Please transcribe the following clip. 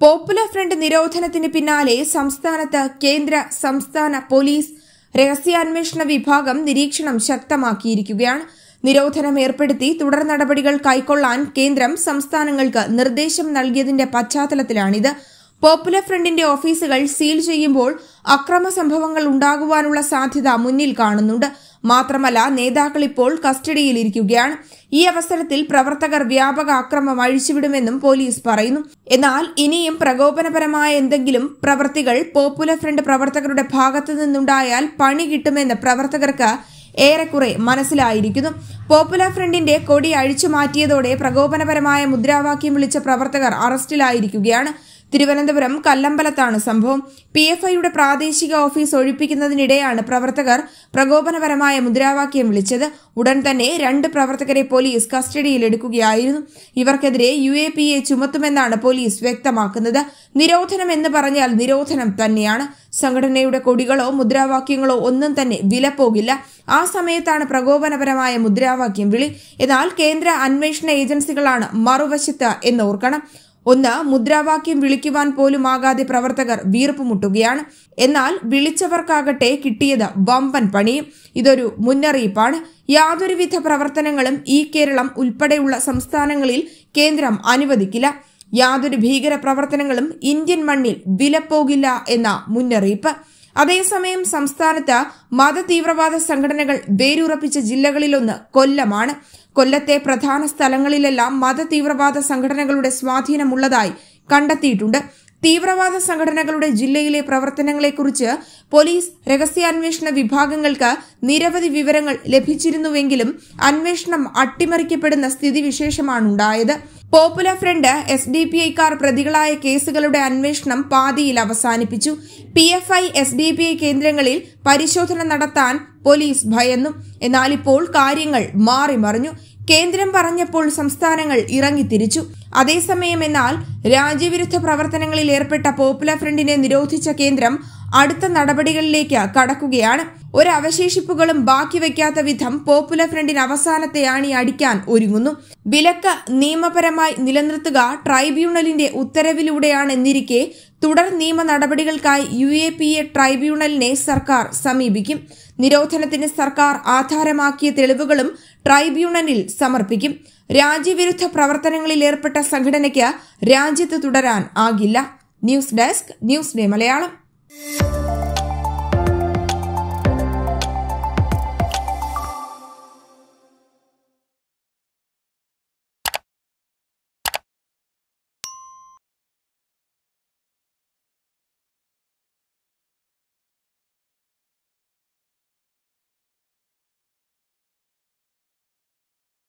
popular front നിരോധനത്തിന് പിന്നാലെ സംസ്ഥാനത്ത് കേന്ദ്ര സംസ്ഥാന പോലീസ് രഹസ്യാന്വേഷണ വിഭാഗം നിരീക്ഷണം ശക്തമാക്കിയിരിക്കുകയാണ് നിരോധനം ഏർപ്പെടുത്തി തുടർ നടപടികൾ കൈക്കൊള്ളാൻ കേന്ദ്രം സംസ്ഥാനങ്ങൾക്ക് നിർദ്ദേശം നൽകിയതിന്റെ പശ്ചാത്തലത്തിലാണിത് പോപ്പുലർ ഫ്രണ്ടിന്റെ ഓഫീസുകൾ സീൽ ചെയ്യുമ്പോൾ അക്രമ സംഭവങ്ങൾ ഉണ്ടാകുവാനുള്ള സാധ്യത മുന്നിൽ കാണുന്നുണ്ട് മാത്രമല്ല നേതാക്കൾ ഇപ്പോൾ കസ്റ്റഡിയിലിരിക്കുകയാണ് ഈ അവസരത്തിൽ പ്രവർത്തകർ വ്യാപക അക്രമം അഴിച്ചുവിടുമെന്നും പോലീസ് പറയുന്നു എന്നാൽ ഇനിയും പ്രകോപനപരമായ എന്തെങ്കിലും പ്രവൃത്തികൾ പോപ്പുലർ ഫ്രണ്ട് പ്രവർത്തകരുടെ ഭാഗത്തു നിന്നുണ്ടായാൽ പണി കിട്ടുമെന്ന് പ്രവർത്തകർക്ക് ഏറെക്കുറെ മനസ്സിലായിരിക്കുന്നു പോപ്പുലർ ഫ്രണ്ടിന്റെ കൊടി അഴിച്ചു മാറ്റിയതോടെ പ്രകോപനപരമായ മുദ്രാവാക്യം വിളിച്ച പ്രവർത്തകർ അറസ്റ്റിലായിരിക്കുകയാണ് തിരുവനന്തപുരം കല്ലമ്പലത്താണ് സംഭവം പി എഫ് ഐയുടെ പ്രാദേശിക ഓഫീസ് ഒഴിപ്പിക്കുന്നതിനിടെയാണ് പ്രവർത്തകർ പ്രകോപനപരമായ മുദ്രാവാക്യം വിളിച്ചത് ഉടൻ തന്നെ രണ്ട് പ്രവർത്തകരെ പോലീസ് കസ്റ്റഡിയിലെടുക്കുകയായിരുന്നു ഇവർക്കെതിരെ യു എ പി എ ചുമത്തുമെന്നാണ് പോലീസ് വ്യക്തമാക്കുന്നത് നിരോധനം എന്ന് പറഞ്ഞാൽ നിരോധനം തന്നെയാണ് സംഘടനയുടെ കൊടികളോ മുദ്രാവാക്യങ്ങളോ ഒന്നും തന്നെ വിലപ്പോകില്ല ആ സമയത്താണ് പ്രകോപനപരമായ മുദ്രാവാക്യം വിളി എന്നാൽ കേന്ദ്ര അന്വേഷണ ഏജൻസികളാണ് മറുവശത്ത് എന്ന് ഓർക്കണം ഒന്ന് മുദ്രാവാക്യം വിളിക്കുവാൻ പോലും ആകാതെ പ്രവർത്തകർ വീർപ്പുമുട്ടുകയാണ് എന്നാൽ വിളിച്ചവർക്കാകട്ടെ കിട്ടിയത് വമ്പൻ പണിയും ഇതൊരു മുന്നറിയിപ്പാണ് യാതൊരുവിധ പ്രവർത്തനങ്ങളും ഈ കേരളം ഉൾപ്പെടെയുള്ള സംസ്ഥാനങ്ങളിൽ കേന്ദ്രം അനുവദിക്കില്ല യാതൊരു ഭീകര പ്രവർത്തനങ്ങളും ഇന്ത്യൻ മണ്ണിൽ വിലപ്പോകില്ല എന്ന മുന്നറിയിപ്പ് അതേസമയം സംസ്ഥാനത്ത് മതതീവ്രവാദ സംഘടനകൾ വേരുറപ്പിച്ച ജില്ലകളിലൊന്ന് കൊല്ലമാണ് കൊല്ലത്തെ പ്രധാന സ്ഥലങ്ങളിലെല്ലാം മതതീവ്രവാദ സംഘടനകളുടെ സ്വാധീനമുള്ളതായി കണ്ടെത്തിയിട്ടുണ്ട് തീവ്രവാദ സംഘടനകളുടെ ജില്ലയിലെ പ്രവർത്തനങ്ങളെക്കുറിച്ച് പോലീസ് രഹസ്യാന്വേഷണ വിഭാഗങ്ങൾക്ക് നിരവധി വിവരങ്ങൾ ലഭിച്ചിരുന്നുവെങ്കിലും അന്വേഷണം അട്ടിമറിക്കപ്പെടുന്ന സ്ഥിതിവിശേഷമാണ് ഉണ്ടായത് popular front S D P ഐക്കാർ പ്രതികളായ കേസുകളുടെ അന്വേഷണം പാതിയിൽ അവസാനിപ്പിച്ചു P F I S D P I കേന്ദ്രങ്ങളിൽ പരിശോധന നടത്താൻ പോലീസ് ഭയന്നു എന്നാൽ ഇപ്പോൾ കാര്യങ്ങൾ മാറിമറിഞ്ഞു കേന്ദ്രം പറഞ്ഞപ്പോൾ സംസ്ഥാനങ്ങൾ ഇറങ്ങിത്തിരിച്ചു അതേസമയം എന്നാൽ രാജ്യവിരുദ്ധ പ്രവർത്തനങ്ങളിൽ ഏർപ്പെട്ട പോപ്പുലർ ഫ്രണ്ടിനെ നിരോധിച്ച കേന്ദ്രം അടുത്ത നടപടികളിലേക്ക് കടക്കുകയാണ് ഒരു അവശേഷിപ്പുകളും ബാക്കി വയ്ക്കാത്ത വിധം പോപ്പുലർ ഫ്രണ്ടിന് അവസാനത്തെ ആണി അടിക്കാൻ ഒരുങ്ങുന്നു വിലക്ക് നിയമപരമായി നിലനിർത്തുക ട്രൈബ്യൂണലിന്റെ ഉത്തരവിലൂടെയാണെന്നിരിക്കെ തുടർ നിയമ നടപടികൾക്കായി യു എ പി എ ട്രൈബ്യൂണലിനെ സർക്കാർ സമീപിക്കും നിരോധനത്തിന് സർക്കാർ ആധാരമാക്കിയ തെളിവുകളും ട്രൈബ്യൂണലിൽ സമർപ്പിക്കും രാജ്യവിരുദ്ധ പ്രവർത്തനങ്ങളിൽ ഏർപ്പെട്ട സംഘടനയ്ക്ക് രാജ്യത്ത് തുടരാൻ ആകില്ല news desk news day Malayalam